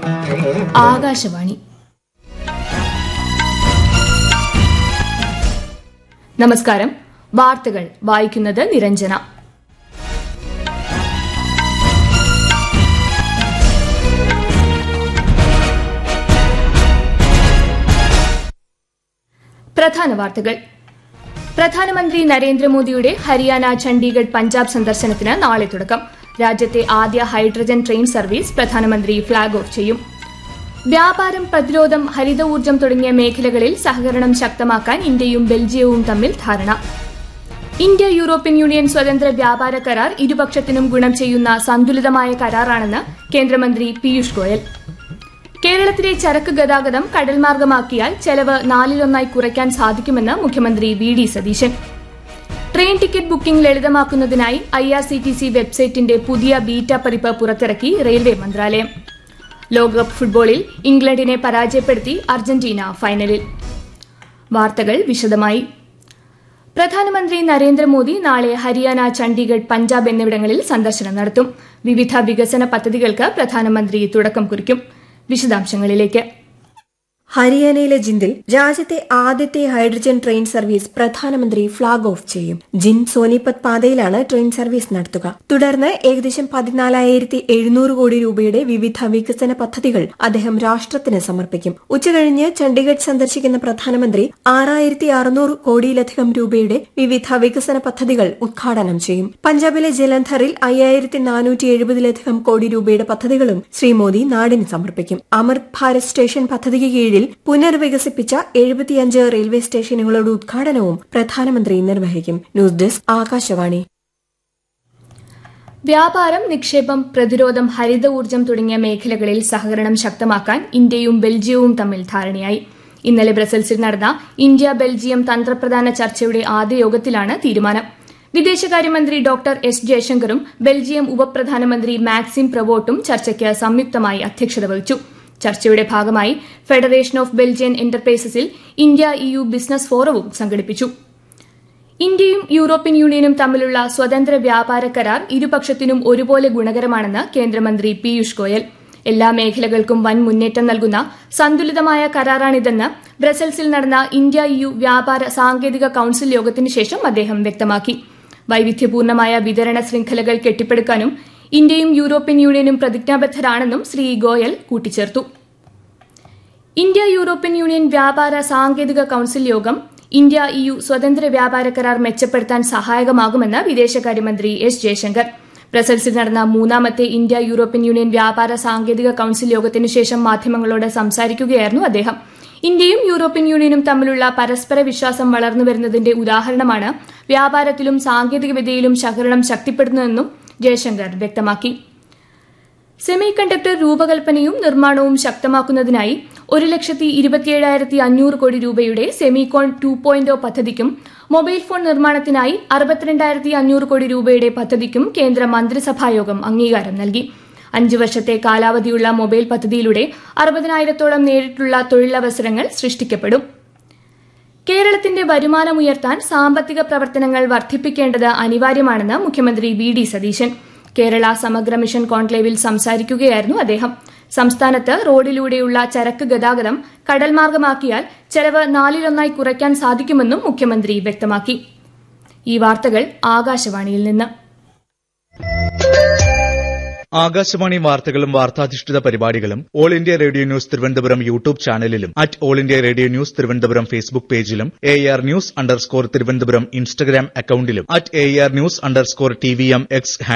ആകാശവാണി നമസ്കാരം വാർത്തകൾ വായിക്കുന്നത് നിരഞ്ജന പ്രധാന വാർത്തകൾ പ്രധാനമന്ത്രി നരേന്ദ്രമോദിയുടെ ഹരിയാന ചണ്ഡീഗഡ് പഞ്ചാബ് സന്ദർശനത്തിന് നാളെ തുടക്കം രാജ്യത്തെ ആദ്യ ഹൈഡ്രജൻ ട്രെയിൻ സർവീസ് പ്രധാനമന്ത്രി ഫ്ളാഗ് ഓഫ് ചെയ്യും വ്യാപാരം പ്രതിരോധം ഹരിത ഊർജ്ജം തുടങ്ങിയ മേഖലകളിൽ സഹകരണം ശക്തമാക്കാൻ ഇന്ത്യയും ബെൽജിയവും തമ്മിൽ ധാരണ ഇന്ത്യ യൂറോപ്യൻ യൂണിയൻ സ്വതന്ത്ര വ്യാപാര കരാർ ഇരുപക്ഷത്തിനും ഗുണം ചെയ്യുന്ന സന്തുലിതമായ കരാറാണെന്ന് കേന്ദ്രമന്ത്രി പീയൂഷ് ഗോയൽ കേരളത്തിലെ ചരക്ക് ഗതാഗതം കടൽമാർഗമാക്കിയാൽ ചെലവ് നാലിലൊന്നായി കുറയ്ക്കാൻ സാധിക്കുമെന്ന് മുഖ്യമന്ത്രി V D Satheesan train ticket booking ലളിതമാക്കുന്നതിനായി I R C T C വെബ്സൈറ്റിന്റെ പുതിയ ബീറ്റ പതിപ്പ് പുറത്തിറക്കി റെയിൽവേ മന്ത്രാലയം ലോകകപ്പ് ഫുട്ബോളിൽ ഇംഗ്ലണ്ടിനെ പരാജയപ്പെടുത്തി അർജന്റീന ഫൈനലിൽ വാർത്തകൾ വിശദമായി പ്രധാനമന്ത്രി നരേന്ദ്രമോദി നാളെ ഹരിയാന ചണ്ഡീഗഡ് പഞ്ചാബ് എന്നിവിടങ്ങളിൽ സന്ദർശനം നടത്തും വിവിധ വികസന പദ്ധതികൾക്ക് പ്രധാനമന്ത്രി തുടക്കം കുറിക്കും വിശദാംശങ്ങളിലേക്ക് ഹരിയാനയിലെ ജിന്ദിൽ രാജ്യത്തെ ആദ്യത്തെ ഹൈഡ്രജൻ ട്രെയിൻ സർവീസ് പ്രധാനമന്ത്രി ഫ്ളാഗ് ഓഫ് ചെയ്യും ജിൻ സോനിപത് പാതയിലാണ് ട്രെയിൻ സർവീസ് നടത്തുക തുടർന്ന് ഏകദേശം പതിനാലായിരത്തി എഴുന്നൂറ് കോടി രൂപയുടെ വിവിധ വികസന പദ്ധതികൾ അദ്ദേഹം രാഷ്ട്രത്തിന് സമർപ്പിക്കും ഉച്ചകഴിഞ്ഞ് ചണ്ഡീഗഡ് സന്ദർശിക്കുന്ന പ്രധാനമന്ത്രി ആറായിരത്തി അറുന്നൂറ് കോടിയിലധികം രൂപയുടെ വിവിധ വികസന പദ്ധതികൾ ഉദ്ഘാടനം ചെയ്യും പഞ്ചാബിലെ ജലന്ധറിൽ അയ്യായിരത്തി നാനൂറ്റി എഴുപതിലധികം കോടി രൂപയുടെ പദ്ധതികളും ശ്രീ മോദി നാടിന് സമർപ്പിക്കും അമൃത് ഭാരത് സ്റ്റേഷൻ പദ്ധതിക്ക് കീഴിൽ പുനർവികസിപ്പിച്ച എഴുപത്തിയഞ്ച് റെയിൽവേ സ്റ്റേഷനുകളുടെ ഉദ്ഘാടനവും പ്രധാനമന്ത്രി നിർവഹിക്കും ന്യൂസ് ഡെസ്ക് ആകാശവാണി വ്യാപാരം നിക്ഷേപം പ്രതിരോധം ഹരിത ഊർജ്ജം തുടങ്ങിയ മേഖലകളിൽ സഹകരണം ശക്തമാക്കാൻ ഇന്ത്യയും ബെൽജിയവും തമ്മിൽ ധാരണയായി ഇന്നലെ ബ്രസൽസിൽ നടന്ന ഇന്ത്യ ബെൽജിയം തന്ത്രപ്രധാന ചർച്ചയുടെ ആദ്യ യോഗത്തിലാണ് തീരുമാനം വിദേശകാര്യമന്ത്രി ഡോക്ടർ എസ് ജയശങ്കറും ബെൽജിയം ഉപപ്രധാനമന്ത്രി മാക്സിം പ്രവോട്ടും ചർച്ചയ്ക്ക് സംയുക്തമായി അധ്യക്ഷത വഹിച്ചു ചർച്ചയുടെ ഭാഗമായി ഫെഡറേഷൻ ഓഫ് ബെൽജിയൻ എന്റർപ്രൈസസിൽ ഇന്ത്യ ഇയു ബിസിനസ് ഫോറവും സംഘടിപ്പിച്ചു ഇന്ത്യയും യൂറോപ്യൻ യൂണിയനും തമ്മിലുള്ള സ്വതന്ത്ര വ്യാപാര കരാർ ഇരുപക്ഷത്തിനും ഒരുപോലെ ഗുണകരമാണെന്ന് കേന്ദ്രമന്ത്രി പീയൂഷ് ഗോയൽ എല്ലാ മേഖലകൾക്കും വൻ മുന്നേറ്റം നൽകുന്ന സന്തുലിതമായ കരാറാണിതെന്ന് ബ്രസൽസിൽ നടന്ന ഇന്ത്യ ഇയു വ്യാപാര സാങ്കേതിക കൌൺസിൽ യോഗത്തിന് ശേഷം അദ്ദേഹം വ്യക്തമാക്കി വൈവിധ്യപൂർണമായ വിതരണ ശൃംഖലകൾ കെട്ടിപ്പടുക്കാനും ഇന്ത്യയും യൂറോപ്യൻ യൂണിയനും പ്രതിജ്ഞാബദ്ധരാണെന്നും ശ്രീ ഗോയൽ കൂട്ടിച്ചേർത്തു ഇന്ത്യ യൂറോപ്യൻ യൂണിയൻ വ്യാപാര സാങ്കേതിക കൌൺസിൽ യോഗം ഇന്ത്യ ഇയു സ്വതന്ത്ര വ്യാപാര കരാർ മെച്ചപ്പെടുത്താൻ സഹായകമാകുമെന്ന് വിദേശകാര്യമന്ത്രി എസ് ജയശങ്കർ ബ്രസൽസിൽ നടന്ന മൂന്നാമത്തെ ഇന്ത്യ യൂറോപ്യൻ യൂണിയൻ വ്യാപാര സാങ്കേതിക കൌൺസിൽ യോഗത്തിനു ശേഷം മാധ്യമങ്ങളോട് സംസാരിക്കുകയായിരുന്നു അദ്ദേഹം ഇന്ത്യയും യൂറോപ്യൻ യൂണിയനും തമ്മിലുള്ള പരസ്പര വിശ്വാസം വളർന്നുവരുന്നതിന്റെ ഉദാഹരണമാണ് വ്യാപാരത്തിലും സാങ്കേതികവിദ്യയിലും സഹകരണം ശക്തിപ്പെടുന്നതെന്നും ജയശങ്കർ വ്യക്തമാക്കി സെമി കണ്ടക്ടർ രൂപകൽപ്പനയും നിർമ്മാണവും ശക്തമാക്കുന്നതിനായി ഒരു ലക്ഷത്തി ഇരുപത്തിയേഴായിരത്തി അഞ്ഞൂറ് കോടി രൂപയുടെ സെമികോൺ ടു പോയിന്റ് പദ്ധതിക്കും മൊബൈൽ ഫോൺ നിർമ്മാണത്തിനായി അറുപത്തിരണ്ടായിരത്തി അഞ്ഞൂറ് കോടി രൂപയുടെ പദ്ധതിക്കും കേന്ദ്ര മന്ത്രിസഭായോഗം അംഗീകാരം നൽകി അഞ്ചു വർഷത്തെ കാലാവധിയുള്ള മൊബൈൽ പദ്ധതിയിലൂടെ അറുപതിനായിരത്തോളം നേരിട്ടുള്ള തൊഴിലവസരങ്ങൾ സൃഷ്ടിക്കപ്പെടും കേരളത്തിന്റെ വരുമാനമുയർത്താൻ സാമ്പത്തിക പ്രവർത്തനങ്ങൾ വർദ്ധിപ്പിക്കേണ്ടത് അനിവാര്യമാണെന്ന് മുഖ്യമന്ത്രി വി ഡി സതീശൻ കേരള സമഗ്ര മിഷൻ കോൺക്ലേവിൽ സംസാരിക്കുകയായിരുന്നു അദ്ദേഹം സംസ്ഥാനത്ത് റോഡിലൂടെയുള്ള ചരക്ക് ഗതാഗതം കടൽമാർഗമാക്കിയാൽ ചെലവ് നാലിലൊന്നായി കുറയ്ക്കാൻ സാധിക്കുമെന്നും മുഖ്യമന്ത്രി വ്യക്തമാക്കി ഈ വാർത്തകൾ ആകാശവാണിയിൽ നിന്ന് ആകാശവാണി വാർത്തകളും വാർത്താധിഷ്ഠിത പരിപാടികളും all India radio news Thiruvananthapuram YouTube ചാനലിലും at all India radio news Thiruvananthapuram Facebook പേജിലും A R news underscore Thiruvananthapuram Instagram അക്കൌണ്ടിലും at A R news underscore T V M X